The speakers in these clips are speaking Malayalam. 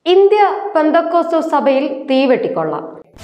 ഇന്ത്യ പെന്തക്കോസ്തു സഭയിൽ തീവെട്ടിക്കൊള്ള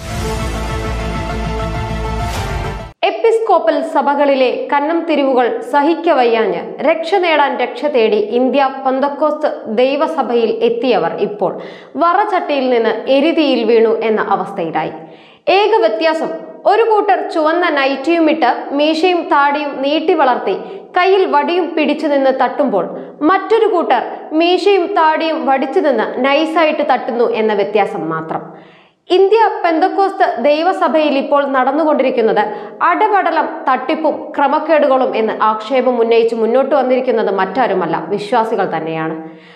എപ്പിസ്കോപ്പൽ സഭകളിലെ കന്നം തിരിവുകൾ സഹിക്കവയ്യാഞ്ഞ് രക്ഷ നേടാൻ രക്ഷ തേടി ഇന്ത്യ പന്തക്കോസ്ത് ദൈവസഭയിൽ എത്തിയവർ ഇപ്പോൾ വറചട്ടിയിൽ നിന്ന് എരിതിയിൽ വീണു എന്ന അവസ്ഥയിലായി ഏക വ്യത്യാസം ഒരു കൂട്ടർ ചുവന്ന നൈറ്റിയുമിട്ട് മീശയും താടിയും നീട്ടി വളർത്തി കയ്യിൽ വടിയും പിടിച്ചു നിന്ന് തട്ടുമ്പോൾ മറ്റൊരു കൂട്ടർ മീശയും താടിയും വടിച്ചു നിന്ന് നൈസായിട്ട് തട്ടുന്നു എന്ന വ്യത്യാസം മാത്രം ഇന്ത്യ പെന്തക്കോസ്ത് ദൈവസഭയിൽ ഇപ്പോൾ നടന്നുകൊണ്ടിരിക്കുന്നത് അടപടലം തട്ടിപ്പും ക്രമക്കേടുകളും എന്ന് ആക്ഷേപം ഉന്നയിച്ച് മുന്നോട്ട് വന്നിരിക്കുന്നത് മറ്റാരുമല്ല വിശ്വാസികൾ തന്നെയാണ്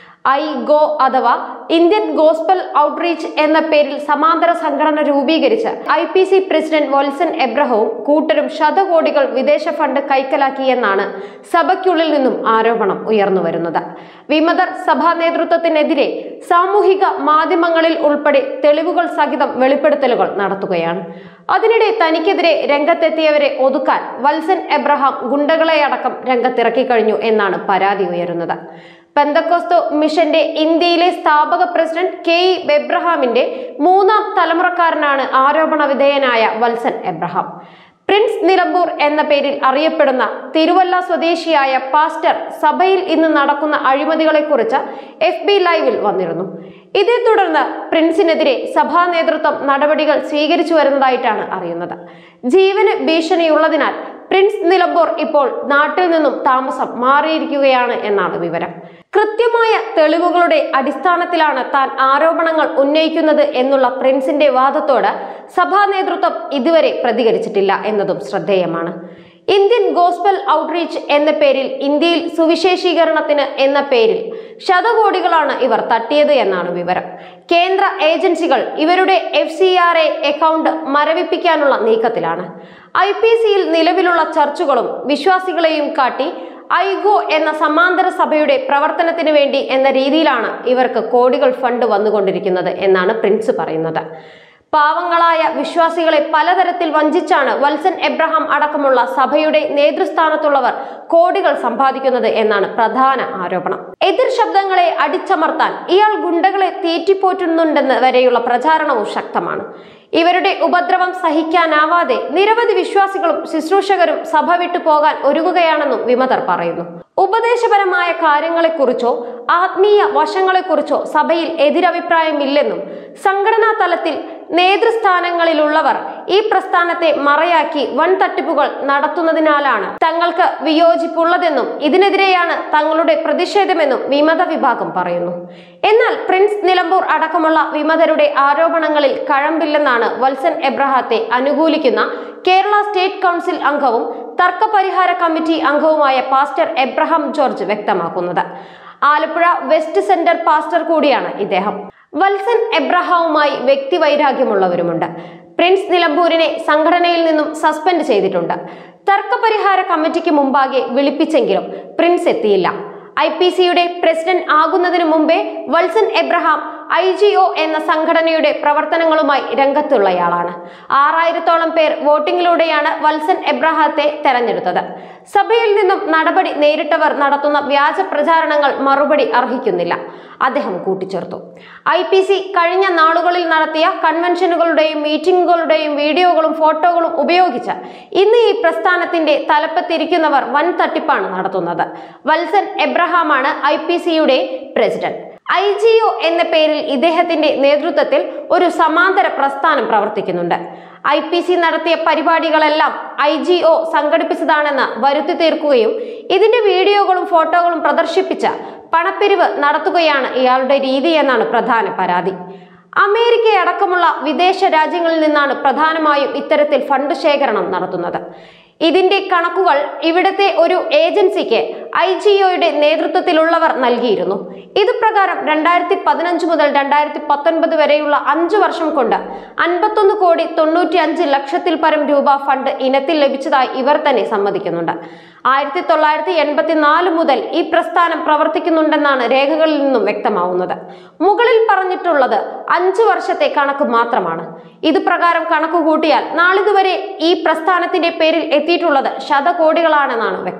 ഐ ഗോ അഥവാ ഇന്ത്യൻ ഗോസ്പൽ ഔട്ട്റീച്ച് എന്ന പേരിൽ സമാന്തര സംഘടന രൂപീകരിച്ച് I P C president Valsan എബ്രഹവും കൂട്ടരും ശതകോടികൾ വിദേശ ഫണ്ട് കൈക്കലാക്കിയെന്നാണ് സഭയ്ക്കുള്ളിൽ നിന്നും ആരോപണം ഉയർന്നു വരുന്നത് വിമതർ സഭാ നേതൃത്വത്തിനെതിരെ സാമൂഹിക മാധ്യമങ്ങളിൽ ഉൾപ്പെടെ തെളിവുകൾ സഹിതം വെളിപ്പെടുത്തലുകൾ നടത്തുകയാണ് അതിനിടെ തനിക്കെതിരെ രംഗത്തെത്തിയവരെ ഒതുക്കാൻ വത്സൻ എബ്രഹാം ഗുണ്ടകളെ അടക്കം രംഗത്തിറക്കി കഴിഞ്ഞു എന്നാണ് പരാതി ഉയരുന്നത് പെന്തക്കോസ്തു മിഷന്റെ ഇന്ത്യയിലെ സ്ഥാപക പ്രസിഡന്റ് കെ ഇ എബ്രഹാമിന്റെ മൂന്നാം തലമുറക്കാരനാണ് ആരോപണ വിധേയനായ വത്സൻ എബ്രഹാം പ്രിൻസ് നിലമ്പൂർ എന്ന പേരിൽ അറിയപ്പെടുന്ന തിരുവല്ല സ്വദേശിയായ പാസ്റ്റർ സഭയിൽ ഇന്ന് നടക്കുന്ന അഴിമതികളെക്കുറിച്ച് എഫ് ബി ലൈവിൽ വന്നിരുന്നു ഇതേ തുടർന്ന് പ്രിൻസിനെതിരെ സഭാ നേതൃത്വം നടപടികൾ സ്വീകരിച്ചു വരുന്നതായിട്ടാണ് അറിയുന്നത് ജീവന് ഭീഷണിയുള്ളതിനാൽ പ്രിൻസ് നിലമ്പൂർ ഇപ്പോൾ നാട്ടിൽ നിന്നും താമസം മാറിയിരിക്കുകയാണ് എന്നാണ് വിവരം കൃത്യമായ തെളിവുകളുടെ അടിസ്ഥാനത്തിലാണ് താൻ ആരോപണങ്ങൾ ഉന്നയിക്കുന്നത് എന്നുള്ള പ്രിൻസിന്റെ വാദത്തോട് സഭാ നേതൃത്വം ഇതുവരെ പ്രതികരിച്ചിട്ടില്ല എന്നതും ശ്രദ്ധേയമാണ് ഇന്ത്യൻ ഗോസ്പൽ ഔട്ട്റീച്ച് എന്ന പേരിൽ ഇന്ത്യയിൽ സുവിശേഷീകരണത്തിന് എന്ന പേരിൽ ശതകോടികളാണ് ഇവർ തട്ടിയത് എന്നാണ് വിവരം കേന്ദ്ര ഏജൻസികൾ ഇവരുടെ F C R A account മരവിപ്പിക്കാനുള്ള നീക്കത്തിലാണ് ഐ പി സിയിൽ നിലവിലുള്ള ചർച്ചുകളും വിശ്വാസികളെയും കാട്ടി ഐഗോ എന്ന സമാന്തര സഭയുടെ പ്രവർത്തനത്തിന് വേണ്ടി എന്ന രീതിയിലാണ് ഇവർക്ക് കോടികൾ ഫണ്ട് വന്നുകൊണ്ടിരിക്കുന്നത് എന്നാണ് പ്രിൻസ് പറയുന്നത് പാവങ്ങളായ വിശ്വാസികളെ പലതരത്തിൽ വഞ്ചിച്ചാണ് വത്സൻ എബ്രഹാം അടക്കമുള്ള സഭയുടെ നേതൃസ്ഥാനത്തുള്ളവർ കോടികൾ സമ്പാദിക്കുന്നത് എന്നാണ് പ്രധാന ആരോപണം എതിർ ശബ്ദങ്ങളെ അടിച്ചമർത്താൻ ഇയാൾ ഗുണ്ടകളെ തീറ്റിപ്പോറ്റുന്നുണ്ടെന്ന് വരെയുള്ള പ്രചാരണവും ശക്തമാണ് ഇവരുടെ ഉപദ്രവം സഹിക്കാനാവാതെ നിരവധി വിശ്വാസികളും ശുശ്രൂഷകരും സഭ വിട്ടു പോകാൻ ഒരുങ്ങുകയാണെന്നും വിമതർ പറയുന്നു ഉപദേശപരമായ കാര്യങ്ങളെക്കുറിച്ചോ ആത്മീയ വശങ്ങളെക്കുറിച്ചോ സഭയിൽ എതിരഭിപ്രായമില്ലെന്നും സംഘടനാ തലത്തിൽ നേതൃസ്ഥാനങ്ങളിലുള്ളവർ ഈ പ്രസ്ഥാനത്തെ മറയാക്കി വൻ തട്ടിപ്പുകൾ നടത്തുന്നതിനാലാണ് തങ്ങൾക്ക് വിയോജിപ്പുള്ളതെന്നും ഇതിനെതിരെയാണ് തങ്ങളുടെ പ്രതിഷേധമെന്നും വിമത വിഭാഗം പറയുന്നു എന്നാൽ പ്രിൻസ് നിലമ്പൂർ അടക്കമുള്ള വിമതരുടെ ആരോപണങ്ങളിൽ കഴമ്പില്ലെന്നാണ് വത്സൻ എബ്രഹാത്തെ അനുകൂലിക്കുന്ന കേരള സ്റ്റേറ്റ് കൗൺസിൽ അംഗവും തർക്കപരിഹാര കമ്മിറ്റി അംഗവുമായ പാസ്റ്റർ എബ്രഹാം ജോർജ് വ്യക്തമാക്കുന്നത് ആലപ്പുഴ വെസ്റ്റ് സെന്റർ പാസ്റ്റർ കൂടിയാണ് ഇദ്ദേഹം വത്സൻ എബ്രഹാവുമായി വ്യക്തിവൈരാഗ്യമുള്ളവരുമുണ്ട് പ്രിൻസ് നിലമ്പൂരിനെ സംഘടനയിൽ നിന്നും സസ്പെൻഡ് ചെയ്തിട്ടുണ്ട് തർക്കപരിഹാര കമ്മിറ്റിക്ക് മുമ്പാകെ വിളിപ്പിച്ചെങ്കിലും പ്രിൻസ് എത്തിയില്ല ഐ പി സിയുടെ പ്രസിഡന്റ് ആകുന്നതിനു മുമ്പേ Valsan Abraham I G O എന്ന സംഘടനയുടെ പ്രവർത്തനങ്ങളുമായി രംഗത്തുള്ളയാളാണ് ആറായിരത്തോളം പേർ വോട്ടിങ്ങിലൂടെയാണ് വത്സൻ എബ്രഹാത്തെ തെരഞ്ഞെടുത്തത് സഭയിൽ നിന്നും നടപടി നേരിട്ടവർ നടത്തുന്ന വ്യാജ പ്രചാരണങ്ങൾ മറുപടി അർഹിക്കുന്നില്ല അദ്ദേഹം കൂട്ടിച്ചേർത്തു ഐ പി സി കഴിഞ്ഞ നാളുകളിൽ നടത്തിയ കൺവെൻഷനുകളുടെയും മീറ്റിംഗുകളുടെയും വീഡിയോകളും ഫോട്ടോകളും ഉപയോഗിച്ച് ഇന്ന് ഈ പ്രസ്ഥാനത്തിന്റെ തലപ്പത്തിരിക്കുന്നവർ വൻ തട്ടിപ്പാണ് നടത്തുന്നത് വത്സൻ എബ്രഹാമാണ് ഐ പി സിയുടെ പ്രസിഡന്റ് ഐ ജി ഒ എന്ന പേരിൽ ഇദ്ദേഹത്തിന്റെ നേതൃത്വത്തിൽ ഒരു സമാന്തര പ്രസ്ഥാനം പ്രവർത്തിക്കുന്നുണ്ട് ഐ പി സി നടത്തിയ പരിപാടികളെല്ലാം ഐ ജി ഒ സംഘടിപ്പിച്ചതാണെന്ന് വരുത്തി തീർക്കുകയും ഇതിന്റെ വീഡിയോകളും ഫോട്ടോകളും പ്രദർശിപ്പിച്ച് പണപ്പിരിവ് നടത്തുകയാണ് ഇയാളുടെ രീതി എന്നാണ് പ്രധാന പരാതി അമേരിക്കയടക്കമുള്ള വിദേശ രാജ്യങ്ങളിൽ നിന്നാണ് പ്രധാനമായും ഇത്തരത്തിൽ ഫണ്ട് ശേഖരണം നടത്തുന്നത് ഇതിന്റെ കണക്കുകൾ ഇവിടുത്തെ ഒരു ഏജൻസിക്ക് ഐ ജി ഒയുടെ നേതൃത്വത്തിലുള്ളവർ നൽകിയിരുന്നു ഇതുപ്രകാരം രണ്ടായിരത്തി പതിനഞ്ച് മുതൽ രണ്ടായിരത്തി പത്തൊൻപത് വരെയുള്ള അഞ്ചു വർഷം കൊണ്ട് അൻപത്തൊന്ന് കോടി തൊണ്ണൂറ്റി അഞ്ച് ലക്ഷത്തിൽ പരം രൂപ ഫണ്ട് ഇനത്തിൽ ലഭിച്ചതായി ഇവർ തന്നെ സമ്മതിക്കുന്നുണ്ട് ആയിരത്തി തൊള്ളായിരത്തി എൺപത്തിനാല് മുതൽ ഈ പ്രസ്ഥാനം പ്രവർത്തിക്കുന്നുണ്ടെന്നാണ് രേഖകളിൽ നിന്നും വ്യക്തമാവുന്നത് മുകളിൽ പറഞ്ഞിട്ടുള്ളത് അഞ്ചു വർഷത്തെ കണക്ക് മാത്രമാണ് ഇത് പ്രകാരം കണക്ക് കൂട്ടിയാൽ നാളിതുവരെ ഈ പ്രസ്ഥാനത്തിന്റെ പേരിൽ എത്തിയിട്ടുള്ളത് ശതകോടികളാണെന്നാണ് വ്യക്തം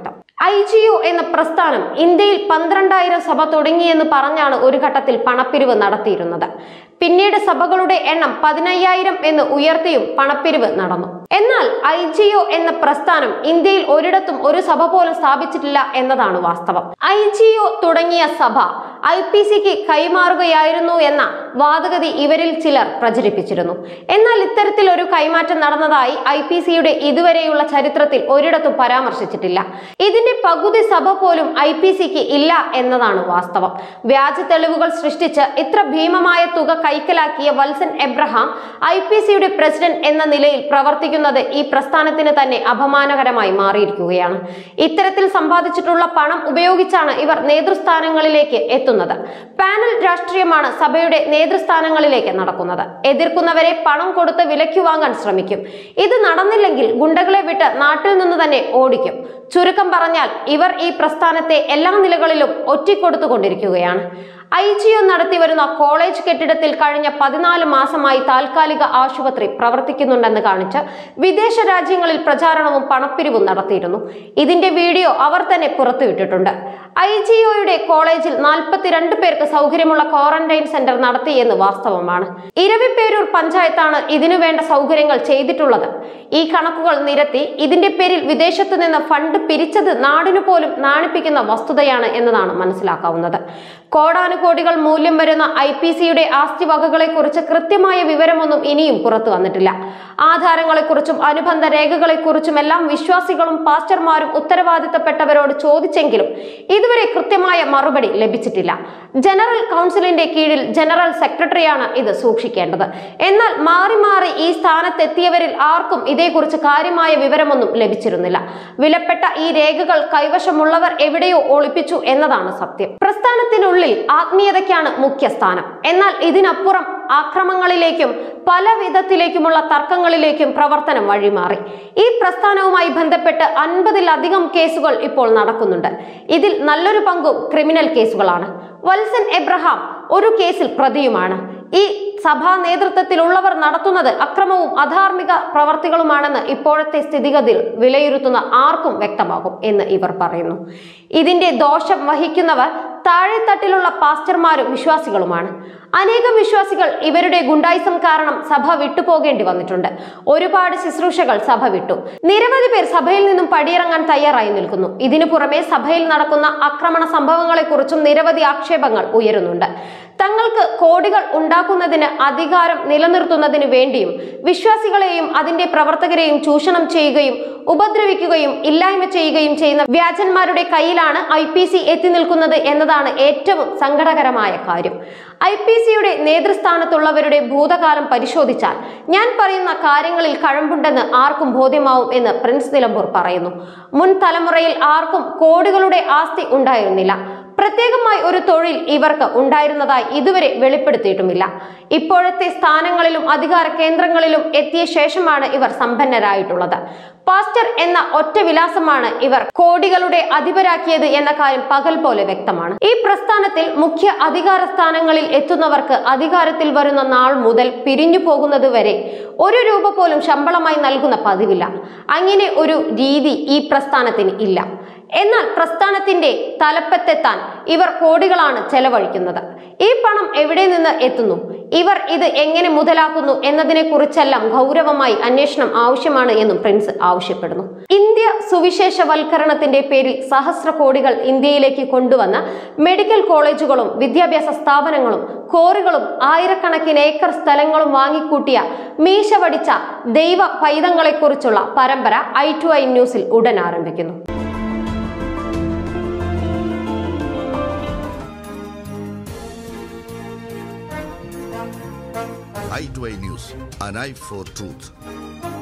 ഐ ജി ഒ എന്ന പ്രസ്ഥാനം ഇന്ത്യയിൽ പന്ത്രണ്ടായിരം സഭ തുടങ്ങിയെന്ന് പറഞ്ഞാണ് ഒരു ഘട്ടത്തിൽ പണപ്പിരിവ് നടത്തിയിരുന്നത് പിന്നീട് സഭകളുടെ എണ്ണം പതിനയ്യായിരം എന്ന് ഉയർത്തിയും പണപ്പിരിവ് നടന്നു എന്നാൽ ഐ ജി ഒ എന്ന പ്രസ്ഥാനം ഇന്ത്യയിൽ ഒരിടത്തും ഒരു സഭ പോലും സ്ഥാപിച്ചിട്ടില്ല എന്നതാണ് വാസ്തവം ഐ ജി ഒ തുടങ്ങിയ സഭ ഐ പി സിക്ക് കൈമാറുകയായിരുന്നു എന്ന വാദഗതി ഇവരിൽ ചിലർ പ്രചരിപ്പിച്ചിരുന്നു എന്നാൽ ഇത്തരത്തിൽ ഒരു കൈമാറ്റം നടന്നതായി ഐ പി സിയുടെ ഇതുവരെയുള്ള ചരിത്രത്തിൽ ഒരിടത്തും പരാമർശിച്ചിട്ടില്ല ഇതിന്റെ പകുതി സഭ പോലും ഐ പി സിക്ക് ഇല്ല എന്നതാണ് വാസ്തവം വ്യാജ തെളിവുകൾ സൃഷ്ടിച്ച് ഇത്ര ഭീമമായ തുക കൈക്കലാക്കിയ വത്സൻ എബ്രഹാം ഐ പി സിയുടെ പ്രസിഡന്റ് എന്ന നിലയിൽ പ്രവർത്തിക്കുന്നത് ഈ പ്രസ്ഥാനത്തിന് തന്നെ അപമാനകരമായി മാറിയിരിക്കുകയാണ് ഇത്തരത്തിൽ സമ്പാദിച്ചിട്ടുള്ള പണം ഉപയോഗിച്ചാണ് ഇവർ നേതൃസ്ഥാനങ്ങളിലേക്ക് എത്തുന്നത് പാനൽ രാഷ്ട്രീയമാണ് സഭയുടെ നേതൃസ്ഥാനങ്ങളിലേക്ക് നടക്കുന്നത് എതിർക്കുന്നവരെ പണം കൊടുത്ത് വിലയ്ക്ക് വാങ്ങാൻ ശ്രമിക്കും ഇത് നടന്നില്ലെങ്കിൽ ഗുണ്ടകളെ വിട്ട് നാട്ടിൽ നിന്ന് തന്നെ ഓടിക്കും ചുരുക്കം പറഞ്ഞാൽ ഇവർ ഈ പ്രസ്ഥാനത്തെ എല്ലാ നിലകളിലും ഒറ്റിക്കൊടുത്തുകൊണ്ടിരിക്കുകയാണ് ഐ ജി ഒ നടത്തി വരുന്ന കോളേജ് കെട്ടിടത്തിൽ കഴിഞ്ഞ പതിനാല് മാസമായി താൽക്കാലിക ആശുപത്രി പ്രവർത്തിക്കുന്നുണ്ടെന്ന് കാണിച്ച് വിദേശ രാജ്യങ്ങളിൽ പ്രചാരണവും പണപ്പിരിവും നടത്തിയിരുന്നു ഇതിന്റെ വീഡിയോ അവർ തന്നെ പുറത്തുവിട്ടിട്ടുണ്ട് ഐ ജി ഒയുടെ കോളേജിൽ നാൽപ്പത്തിരണ്ട് പേർക്ക് സൗകര്യമുള്ള ക്വാറന്റൈൻ സെന്റർ നടത്തിയെന്ന് വാസ്തവമാണ് ഇരവിപ്പേരൂർ പഞ്ചായത്താണ് ഇതിനു വേണ്ട സൗകര്യങ്ങൾ ചെയ്തിട്ടുള്ളത് ഈ കണക്കുകൾ നിരത്തി ഇതിന്റെ പേരിൽ വിദേശത്തു നിന്ന് ഫണ്ട് പിരിച്ചത് നാടിനു പോലും നാണിപ്പിക്കുന്ന വസ്തുതയാണ് എന്നതാണ് മനസ്സിലാക്കാവുന്നത് കോടാനുകോടികൾ മൂല്യം വരുന്ന ഐ പി സിയുടെ ആസ്തി വകകളെ കുറിച്ച് കൃത്യമായ വിവരമൊന്നും ഇനിയും പുറത്തു വന്നിട്ടില്ല ആധാരങ്ങളെക്കുറിച്ചും അനുബന്ധ രേഖകളെക്കുറിച്ചും എല്ലാം വിശ്വാസികളും പാസ്റ്റർമാരും ഉത്തരവാദിത്തപ്പെട്ടവരോട് ചോദിച്ചെങ്കിലും ഇതുവരെ കൃത്യമായ മറുപടി ലഭിച്ചിട്ടില്ല ജനറൽ കൗൺസിലിന്റെ കീഴിൽ ജനറൽ സെക്രട്ടറിയാണ് ഇത് സൂക്ഷിക്കേണ്ടത് എന്നാൽ മാറി മാറി ഈ സ്ഥാനത്തെത്തിയവരിൽ ആർക്കും ഇതേക്കുറിച്ച് കാര്യമായ വിവരമൊന്നും ലഭിച്ചിരുന്നില്ല വിലപ്പെട്ട ഈ രേഖകൾ കൈവശമുള്ളവർ എവിടെയോ ഒളിപ്പിച്ചു എന്നതാണ് സത്യം പ്രസ്ഥാനത്തിനുള്ളിൽ ആത്മീയതയ്ക്കാണ് മുഖ്യ സ്ഥാനം എന്നാൽ ഇതിനപ്പുറം ആക്രമങ്ങളിലേക്കും പല വിധത്തിലേക്കുമുള്ള തർക്കങ്ങളിലേക്കും പ്രവർത്തനം വഴിമാറി ഈ പ്രസ്ഥാനവുമായി ബന്ധപ്പെട്ട് അൻപതിലധികം കേസുകൾ ഇപ്പോൾ നടക്കുന്നുണ്ട് ഇതിൽ നല്ലൊരു പങ്കും ക്രിമിനൽ കേസുകളാണ് വത്സൻ എബ്രഹാം ഒരു കേസിൽ പ്രതിയുമാണ് ഈ സഭാ നേതൃത്വത്തിലുള്ളവർ നടത്തുന്നത് അക്രമവും അധാർമിക പ്രവർത്തികളുമാണെന്ന് ഇപ്പോഴത്തെ സ്ഥിതിഗതിയിൽ വിലയിരുത്തുന്ന ആർക്കും വ്യക്തമാകും എന്ന് ഇവർ പറയുന്നു ഇതിന്റെ ദോഷം വഹിക്കുന്നവർ താഴെത്തട്ടിലുള്ള പാസ്റ്റർമാരും വിശ്വാസികളുമാണ് അനേകം വിശ്വാസികൾ ഇവരുടെ ഗുണ്ടായിസം കാരണം സഭ വിട്ടുപോകേണ്ടി വന്നിട്ടുണ്ട് ഒരുപാട് ശുശ്രൂഷകൾ സഭ വിട്ടു നിരവധി പേർ സഭയിൽ നിന്നും പടിയിറങ്ങാൻ തയ്യാറായി നിൽക്കുന്നു ഇതിനു പുറമെ സഭയിൽ നടക്കുന്ന ആക്രമണ സംഭവങ്ങളെക്കുറിച്ചും നിരവധി ആക്ഷേപങ്ങൾ ഉയരുന്നുണ്ട് തങ്ങൾക്ക് കോടികൾ ഉണ്ടാക്കുന്നതിന് അധികാരം നിലനിർത്തുന്നതിന് വേണ്ടിയും വിശ്വാസികളെയും അതിന്റെ പ്രവർത്തകരെയും ചൂഷണം ചെയ്യുകയും ഉപദ്രവിക്കുകയും ഇല്ലായ്മ ചെയ്യുകയും ചെയ്യുന്ന വ്യാജന്മാരുടെ കയ്യിലാണ് ഐ പി സി എത്തി നിൽക്കുന്നത് എന്നതാണ് ഏറ്റവും സങ്കടകരമായ കാര്യം ഐ പി സിയുടെ നേതൃസ്ഥാനത്തുള്ളവരുടെ ഭൂതകാലം പരിശോധിച്ചാൽ ഞാൻ പറയുന്ന കാര്യങ്ങളിൽ കഴമ്പുണ്ടെന്ന് ആർക്കും ബോധ്യമാവും എന്ന് പ്രിൻസ് നിലമ്പൂർ പറയുന്നു മുൻ തലമുറയിൽ ആർക്കും കോടികളുടെ ആസ്തി ഉണ്ടായിരുന്നില്ല പ്രത്യേകമായി ഒരു തൊഴിൽ ഇവർക്ക് ഉണ്ടായിരുന്നതായി ഇതുവരെ വെളിപ്പെടുത്തിയിട്ടുമില്ല ഇപ്പോഴത്തെ സ്ഥാനങ്ങളിലും അധികാര കേന്ദ്രങ്ങളിലും എത്തിയ ശേഷമാണ് ഇവർ സമ്പന്നരായിട്ടുള്ളത് പാസ്റ്റർ എന്ന ഒറ്റ വിലാസമാണ് ഇവർ കോടികളുടെ അധിപരാക്കിയത് എന്ന കാര്യം പകൽ പോലെ വ്യക്തമാണ് ഈ പ്രസ്ഥാനത്തിൽ മുഖ്യ അധികാര സ്ഥാനങ്ങളിൽ എത്തുന്നവർക്ക് അധികാരത്തിൽ വരുന്ന നാൾ മുതൽ പിരിഞ്ഞു പോകുന്നത് വരെ ഒരു രൂപ പോലും ശമ്പളമായി നൽകുന്ന പതിവില്ല അങ്ങനെ ഒരു രീതി ഈ പ്രസ്ഥാനത്തിന് ഇല്ല എന്നാൽ പ്രസ്ഥാനത്തിന്റെ തലപ്പത്തെത്താൻ ഇവർ കോടികളാണ് ചെലവഴിക്കുന്നത് ഈ പണം എവിടെ നിന്ന് എത്തുന്നു ഇവർ ഇത് എങ്ങനെ മുതലാക്കുന്നു എന്നതിനെ കുറിച്ചെല്ലാം ഗൗരവമായി അന്വേഷണം ആവശ്യമാണ് എന്നും പ്രിൻസ് ആവശ്യപ്പെടുന്നു ഇന്ത്യ സുവിശേഷവൽക്കരണത്തിന്റെ പേരിൽ സഹസ്ര കോടികൾ ഇന്ത്യയിലേക്ക് കൊണ്ടുവന്ന മെഡിക്കൽ കോളേജുകളും വിദ്യാഭ്യാസ സ്ഥാപനങ്ങളും കോറികളും ആയിരക്കണക്കിന് ഏക്കർ സ്ഥലങ്ങളും വാങ്ങിക്കൂട്ടിയ മീശ വടിച്ച ദൈവ പൈതങ്ങളെക്കുറിച്ചുള്ള പരമ്പര ഐ ടു ഐ ന്യൂസിൽ ഉടൻ ആരംഭിക്കുന്നു i2i News, an eye for truth.